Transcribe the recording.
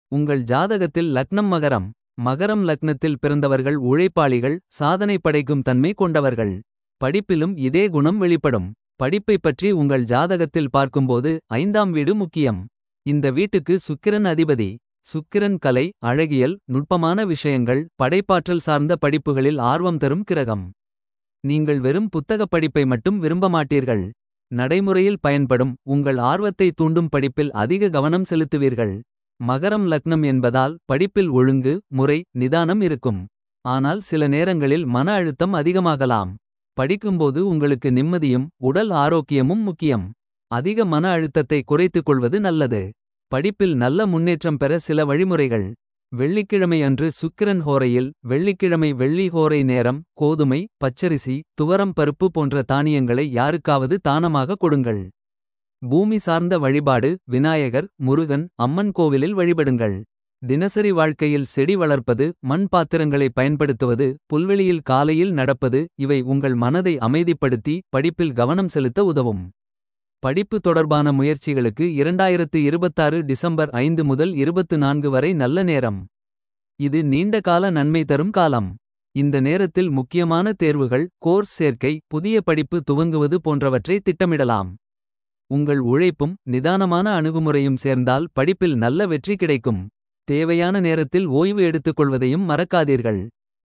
உங்கள் ஜாதகத்தில் லக்னம் மகரம் மகரம் லக்னத்தில் பிறந்தவர்கள் உழைப்பாளிகள் சாதனை படைக்கும் தன்மை கொண்டவர்கள் படிப்பிலும் இதே குணம் வெளிப்படும் படிப்பைப் பற்றி உங்கள் ஜாதகத்தில் பார்க்கும்போது ஐந்தாம் வீடு முக்கியம் இந்த வீட்டுக்கு சுக்கிரன் அதிபதி சுக்கிரன் கலை அழகியல் நுட்பமான விஷயங்கள் படைப்பாற்றல் சார்ந்த படிப்புகளில் ஆர்வம் தரும் கிரகம் நீங்கள் வெறும் புத்தகப் படிப்பை மட்டும் விரும்ப மாட்டீர்கள் நடைமுறையில் பயன்படும் உங்கள் ஆர்வத்தை தூண்டும் படிப்பில் அதிக கவனம் செலுத்துவீர்கள் மகரம் லக்னம் என்பதால் படிப்பில் ஒழுங்கு முறை நிதானம் இருக்கும் ஆனால் சில நேரங்களில் மன அழுத்தம் அதிகமாகலாம் படிக்கும்போது உங்களுக்கு நிம்மதியும் உடல் ஆரோக்கியமும் முக்கியம் அதிக மன அழுத்தத்தை குறைத்துக் கொள்வது நல்லது படிப்பில் நல்ல முன்னேற்றம் பெற சில வழிமுறைகள் வெள்ளிக்கிழமை அன்று சுக்கிரன் ஹோரையில் வெள்ளிக்கிழமை வெள்ளி ஹோரை நேரம் கோதுமை பச்சரிசி துவரம் பருப்பு போன்ற தானியங்களை யாருக்காவது தானமாக கொடுங்கள் பூமி சார்ந்த வழிபாடு விநாயகர் முருகன் அம்மன் கோவிலில் வழிபடுங்கள் தினசரி வாழ்க்கையில் செடி வளர்ப்பது மண் பாத்திரங்களை பயன்படுத்துவது புல்வெளியில் காலையில் நடப்பது இவை உங்கள் மனதை அமைதிப்படுத்தி படிப்பில் கவனம் செலுத்த உதவும் படிப்பு தொடர்பான முயற்சிகளுக்கு இரண்டாயிரத்து இருபத்தாறு டிசம்பர் ஐந்து முதல் இருபத்து நான்கு வரை நல்ல நேரம் இது நீண்ட கால நன்மை தரும் காலம் இந்த நேரத்தில் முக்கியமான தேர்வுகள் கோர்ஸ் சேர்க்கை புதிய படிப்பு துவங்குவது போன்றவற்றை திட்டமிடலாம் உங்கள் உழைப்பும் நிதானமான அணுகுமுறையும் சேர்ந்தால் படிப்பில் நல்ல வெற்றி கிடைக்கும் தேவையான நேரத்தில் ஓய்வு எடுத்துக்கொள்வதையும் மறக்காதீர்கள்